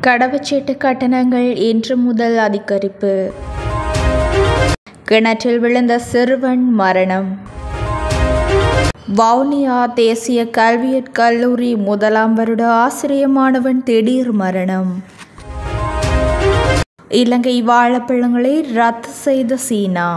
கடவுச்சீட்டு கட்டணங்கள் இன்று முதல் அதிகரிப்பு கிணற்றில் விழுந்த சிறுவன் மரணம் வவுனியா தேசிய கல்வியற் கல்லூரி முதலாம் வருட ஆசிரிய மாணவன் திடீர் மரணம் இலங்கை வாழைப்பழங்களை ரத்து செய்த சீனா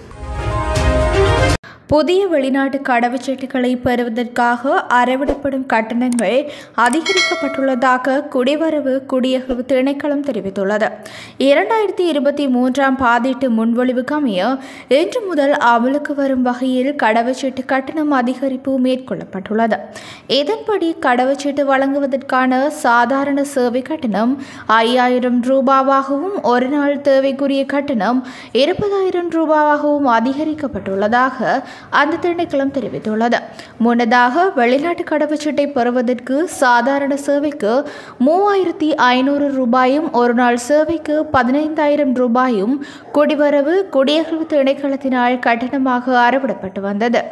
புதிய வெளிநாட்டு கடவுச்சீட்டுகளை பெறுவதற்காக அறவிடப்படும் கட்டணங்கள் அதிகரிக்கப்பட்டுள்ளதாக குடிவரவு குடியகழ்வு திணைக்களம் தெரிவித்துள்ளது இரண்டாயிரத்தி இருபத்தி மூன்றாம் பாதீட்டு முன்மொழிவுக்கு அமைய இன்று முதல் அமலுக்கு வரும் வகையில் கடவுச்சீட்டு கட்டணம் அதிகரிப்பு மேற்கொள்ளப்பட்டுள்ளது இதன்படி கடவுச்சீட்டு வழங்குவதற்கான சாதாரண சேவை கட்டணம் ஐயாயிரம் ரூபாவாகவும் ஒரு நாள் தேவைக்குரிய கட்டணம் இருபதாயிரம் ரூபாவாகவும் அதிகரிக்கப்பட்டுள்ளதாக அந்த திணைக்களம் தெரிவித்துள்ளது முன்னதாக வெளிநாட்டு கடவுச்சீட்டை பெறுவதற்கு சாதாரண சேவைக்கு மூவாயிரத்தி ஐநூறு ரூபாயும் ஒரு நாள் சேவைக்கு பதினைந்தாயிரம் ரூபாயும் குடிவரவு குடியகழ்வு திணைக்களத்தினால் கட்டணமாக அறவிடப்பட்டு வந்தது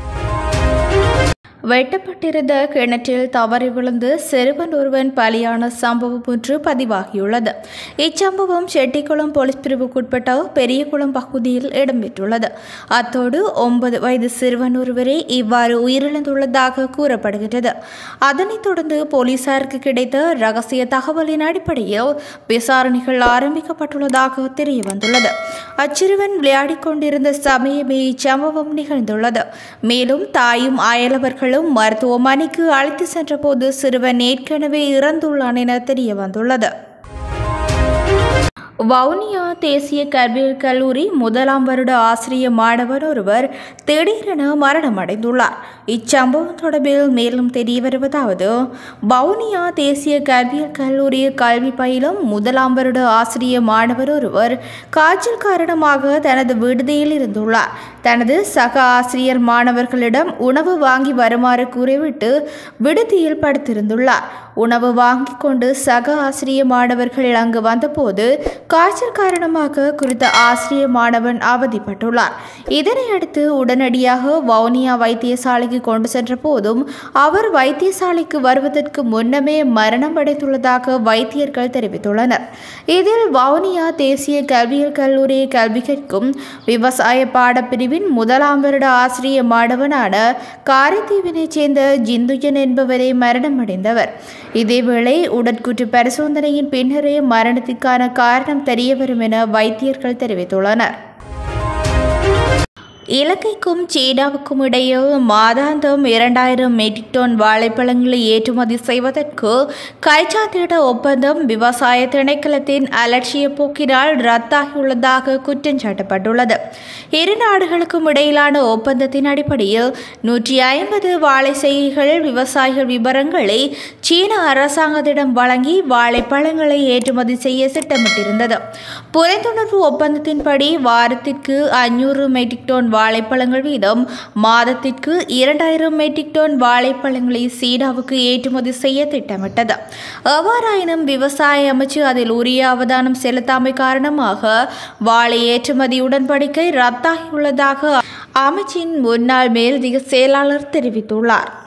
வெட்டப்பட்டிருந்த கிணற்றில் தவறி விழுந்து சிறுவன் ஒருவன் பலியான சம்பவம் ஒன்று பதிவாகியுள்ளது இச்சம்பவம் செட்டிக்குளம் போலீஸ் பிரிவுக்குட்பட்ட பெரியகுளம் பகுதியில் இடம்பெற்றுள்ளது அத்தோடு ஒன்பது வயது சிறுவன் ஒருவரே இவ்வாறு உயிரிழந்துள்ளதாக கூறப்படுகிறது அதனைத் தொடர்ந்து போலீசாருக்கு கிடைத்த ரகசிய தகவலின் அடிப்படையில் விசாரணைகள் ஆரம்பிக்கப்பட்டுள்ளதாக தெரிய வந்துள்ளது அச்சிறுவன் விளையாடிக் கொண்டிருந்த சமயமே இச்சம்பவம் நிகழ்ந்துள்ளது மேலும் தாயும் அயலவர்களும் மருத்துவமனைக்கு அழைத்து சென்றபோது சிறுவன் ஏற்கனவே இறந்துள்ளான் என தெரிய வந்துள்ளது வவுனியா தேசிய கல்வியல் கல்லூரி முதலாம் வருட ஆசிரிய மாணவர் ஒருவர் திடீரென மரணமடைந்துள்ளார் இச்சம்பவம் தொடர்பில் மேலும் தெரிய வருவதாவது வவுனியா தேசிய கல்வியல் கல்லூரி கல்வி பயிலும் முதலாம் வருட ஆசிரிய மாணவர் ஒருவர் காய்ச்சல் காரணமாக தனது விடுதியில் இருந்துள்ளார் தனது சக ஆசிரியர் மாணவர்களிடம் உணவு வாங்கி வருமாறு கூறிவிட்டு விடுதியில் படுத்திருந்துள்ளார் உணவு வாங்கி கொண்டு சக ஆசிரிய மாணவர்கள் அங்கு வந்தபோது காய்ச்சல் காரணமாக குறித்த ஆசிரிய மாணவன் அவதிப்பட்டுள்ளார் இதனையடுத்து உடனடியாக வவுனியா வைத்தியசாலைக்கு கொண்டு சென்ற போதும் அவர் வைத்தியசாலைக்கு வருவதற்கு முன்னமே மரணம் அடைந்துள்ளதாக வைத்தியர்கள் தெரிவித்துள்ளனர் இதில் வவுனியா தேசிய கல்வியல் கல்லூரி கல்வி கற்கும் விவசாய பாடப்பிரிவின் முதலாம் வருட ஆசிரிய மாணவனான காரைதீவினைச் சேர்ந்த ஜிந்துஜன் என்பவரே மரணமடைந்தவர் இதேவேளை உடற்கூற்று பரிசோதனையின் பின்னரே மரணத்திற்கான காரணம் தெரியவரும் என வைத்தியர்கள் தெரிவித்துள்ளனர் இலங்கைக்கும் சீனாவுக்கும் இடையே மாதாந்தம் இரண்டாயிரம் மெட்ரிக் டன் வாழைப்பழங்களை ஏற்றுமதி செய்வதற்கு கைச்சாத்திட ஒப்பந்தம் விவசாய திணைக்களத்தின் அலட்சிய போக்கினால் ரத்தாகியுள்ளதாக குற்றம் சாட்டப்பட்டுள்ளது இரு நாடுகளுக்கும் இடையிலான ஒப்பந்தத்தின் அடிப்படையில் நூற்றி ஐம்பது வாழை செய்கைகள் விவசாயிகள் விவரங்களை சீன அரசாங்கத்திடம் வழங்கி வாழைப்பழங்களை ஏற்றுமதி செய்ய திட்டமிட்டிருந்தது புரிந்துணர்வு ஒப்பந்தத்தின்படி வாரத்திற்கு ஐநூறு மெட்ரிக் டன் வாழைப்பழங்கள் வீதம் மாதத்திற்கு இரண்டாயிரம் மெட்ரிக் டன் வாழைப்பழங்களை சீனாவுக்கு ஏற்றுமதி செய்ய திட்டமிட்டது எவ்வாறாயினும் விவசாய அமைச்சு அதில் உரிய அவதானம் செலுத்தாமை காரணமாக வாழை ஏற்றுமதி உடன்படிக்கை ரத்தாகியுள்ளதாக அமைச்சின் முன்னாள் மேலதிக செயலாளர் தெரிவித்துள்ளார்